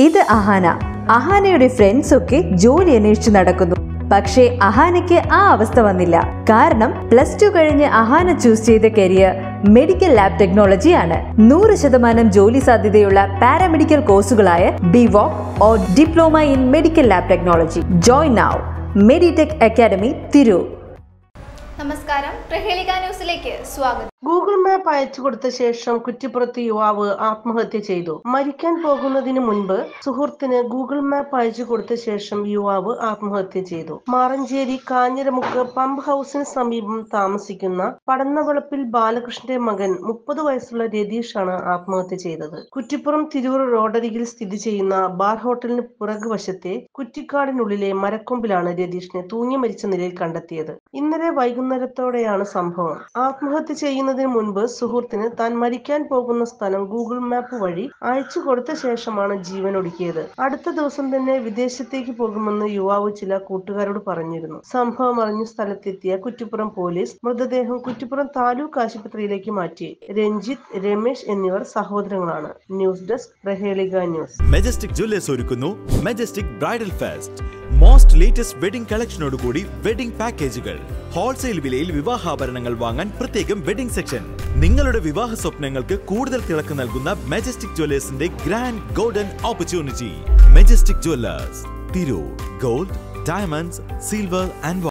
ഇത് അഹാന അഹാനയുടെ ഫ്രണ്ട്സ് ഒക്കെ ജോലി അന്വേഷിച്ച് നടക്കുന്നു പക്ഷേ അഹാനയ്ക്ക് ആ അവസ്ഥ വന്നില്ല കാരണം പ്ലസ് ടു കഴിഞ്ഞ് അഹാന ചൂസ് ചെയ്ത കരിയർ മെഡിക്കൽ ലാബ് ടെക്നോളജി ആണ് നൂറ് ശതമാനം ജോലി സാധ്യതയുള്ള പാരാമെഡിക്കൽ കോഴ്സുകളായ BVoc or diploma in medical lab technology join now Meditech academy Tirur നമസ്കാരം പ്രഹേളിക ന്യൂസിലേക്ക് സ്വാഗതം ഗൂഗിൾ മാപ്പ് അയച്ചു കൊടുത്ത ശേഷം കുറ്റിപ്പുറത്ത് യുവാവ് ആത്മഹത്യ ചെയ്തു മരിക്കാൻ പോകുന്നതിന് മുൻപ് സുഹൃത്തിന് ഗൂഗിൾ മാപ്പ് അയച്ചു കൊടുത്ത ശേഷം യുവാവ് ആത്മഹത്യ ചെയ്തു മാറഞ്ചേരി കാഞ്ഞിരമുക്ക് പമ്പ് ഹൗസിന് സമീപം താമസിക്കുന്ന പടന്നവളപ്പിൽ ബാലകൃഷ്ണന്റെ മകൻ മുപ്പത് വയസ്സുള്ള രതീഷാണ് ആത്മഹത്യ ചെയ്തത് കുറ്റിപ്പുറം തിരൂർ റോഡരികിൽ സ്ഥിതി ചെയ്യുന്ന ബാർ ഹോട്ടലിന് പുറകുവശത്തെ കുറ്റിക്കാടിനുള്ളിലെ മരക്കൊമ്പിലാണ് രതീഷിനെ തൂങ്ങി മരിച്ച നിലയിൽ കണ്ടെത്തിയത് ഇന്നലെ വൈകുന്നേരത്തോടെയാണ് സംഭവം ആത്മഹത്യ ചെയ്യുന്നതിന് മുൻപ് സുഹൃത്തിന് താൻ മരിക്കാൻ പോകുന്ന സ്ഥലം ഗൂഗിൾ മാപ്പ് വഴി അയച്ചു കൊടുത്ത ശേഷമാണ് ജീവൻ ഒടുക്കിയത് അടുത്ത ദിവസം തന്നെ വിദേശത്തേക്ക് പോകുമെന്ന് യുവാവ് ചില കൂട്ടുകാരോട് പറഞ്ഞിരുന്നു സംഭവം അറിഞ്ഞ സ്ഥലത്തെത്തിയ കുറ്റിപ്പുറം പോലീസ് മൃതദേഹം കുറ്റിപ്പുറം താലൂക്ക് ആശുപത്രിയിലേക്ക് മാറ്റി രഞ്ജിത്ത് രമേശ് എന്നിവർ സഹോദരങ്ങളാണ് news desk Prahelika news Majestic jewellers ഒരുക്കുന്നു Majestic bridal fest most latest wedding കളക്ഷനോടുകൂടി വെഡിംഗ് പാക്കേജുകൾ ഹോൾസെയിൽ വിലയിൽ വിവാഹാഭരണങ്ങൾ വാങ്ങാൻ പ്രത്യേകം വെഡിംഗ് സെക്ഷൻ നിങ്ങളുടെ വിവാഹ സ്വപ്നങ്ങൾക്ക് കൂടുതൽ തിളക്ക് നൽകുന്ന മെജസ്റ്റിക് ജ്വല്ലേഴ്സിന്റെ grand golden opportunity Majestic jewellers Tirur gold diamonds silver and